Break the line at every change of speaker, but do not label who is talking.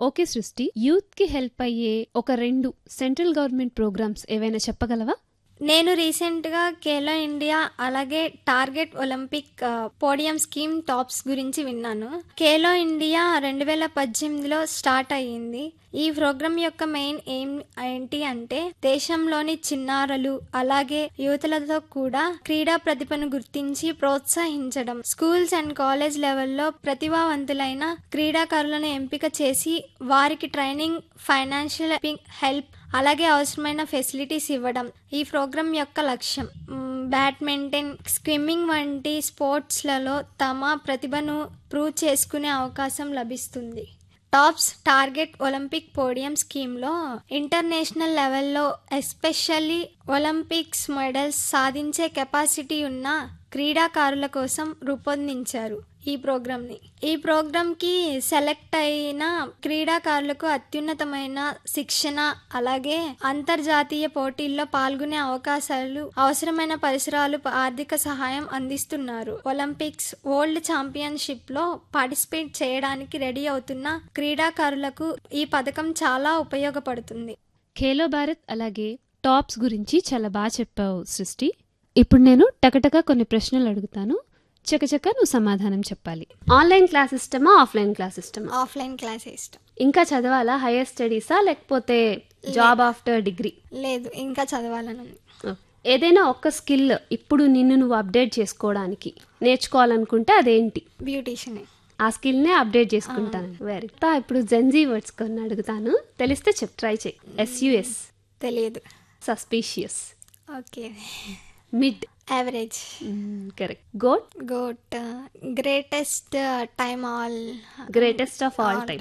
okay సృష్టి youth కి help అయ్యే ఒక రెండు సెంట్రల్ గవర్నమెంట్ ప్రోగ్రామ్స్ ఏవైనా చెప్పగలవా
నేను రీసెంట్గా ఖేలో ఇండియా అలాగే టార్గెట్ ఒలింపిక్ ఆ, పోడియం స్కీమ్ టాప్స్ గురించి విన్నాను ఖేలో ఇండియా రెండు వేల పద్దెనిమిదిలో స్టార్ట్ అయ్యింది ఈ ప్రోగ్రాం యొక్క మెయిన్ ఎయిమ్ ఏంటి అంటే దేశంలోని చిన్నారులు అలాగే యువతులతో కూడా క్రీడా ప్రతిభను గుర్తించి ప్రోత్సహించడం స్కూల్స్ అండ్ కాలేజ్ లెవెల్లో ప్రతిభావంతులైన క్రీడాకారులను ఎంపిక చేసి వారికి ట్రైనింగ్ ఫైనాన్షియల్ హెల్ప్ అలాగే అవసరమైన ఫెసిలిటీస్ ఇవ్వడం ఈ ప్రోగ్రాం యొక్క లక్ష్యం మ్, బ్యాడ్మింటన్ స్విమ్మింగ్ వంటి స్పోర్ట్స్లలో తమ ప్రతిభను ప్రూవ్ చేసుకునే అవకాశం లభిస్తుంది టాప్స్ టార్గెట్ ఒలింపిక్ పోడియం స్కీమ్లో ఇంటర్నేషనల్ లెవెల్లో ఎస్పెషల్లీ ఒలింపిక్స్ మెడల్స్ సాధించే కెపాసిటీ ఉన్న క్రీడాకారుల కోసం రూపొందించారు ఈ ప్రోగ్రామ్ని ఈ ప్రోగ్రామ్కి సెలెక్ట్ అయిన క్రీడాకారులకు అత్యున్నతమైన శిక్షణ అలాగే అంతర్జాతీయ పోటీల్లో పాల్గొనే అవకాశాలు అవసరమైన పరిసరాలు ఆర్థిక సహాయం అందిస్తున్నారు ఒలింపిక్స్ వరల్డ్ ఛాంపియన్షిప్ లో పార్టిసిపేట్ చేయడానికి రెడీ అవుతున్న క్రీడాకారులకు ఈ పథకం చాలా ఉపయోగపడుతుంది
ఖేలో భారత్ అలాగే టాప్స్ గురించి చాలా బాగా చెప్పావు సృష్టి ఇప్పుడు నేను టకటక కొన్ని ప్రశ్నలు అడుగుతాను చకచక నువ్వు సమాధానం చెప్పాలి ఆన్లైన్ క్లాస్ ఇష్టమా ఆఫ్లైన్ క్లాస్ ఇష్టమా
ఆఫ్లైన్ క్లాస్ ఇష్టం
ఇంకా చదవాలా హైయర్ స్టడీసా లేకపోతే జాబ్ ఆఫ్టర్ డిగ్రీ
లేదు ఇంకా చదవాలని ఉంది
ఏదైనా ఒక్క స్కిల్ ఇప్పుడు నిన్ను నువ్వు అప్డేట్ చేసుకోవడానికి నేర్చుకోవాలనుకుంటే అదేంటి
బ్యూటీషియన్
ఆ స్కిల్నే అప్డేట్ చేసుకుంటాను వెరీ ఇప్పుడు జెన్జీ వర్డ్స్ కొన్ని అడుగుతాను తెలిస్తే చెప్ ట్రై చేయి ఎస్యుఎస్
తెలియదు
suspicious
okay
mid
average
correct GOAT
GOAT greatest time all
greatest of all time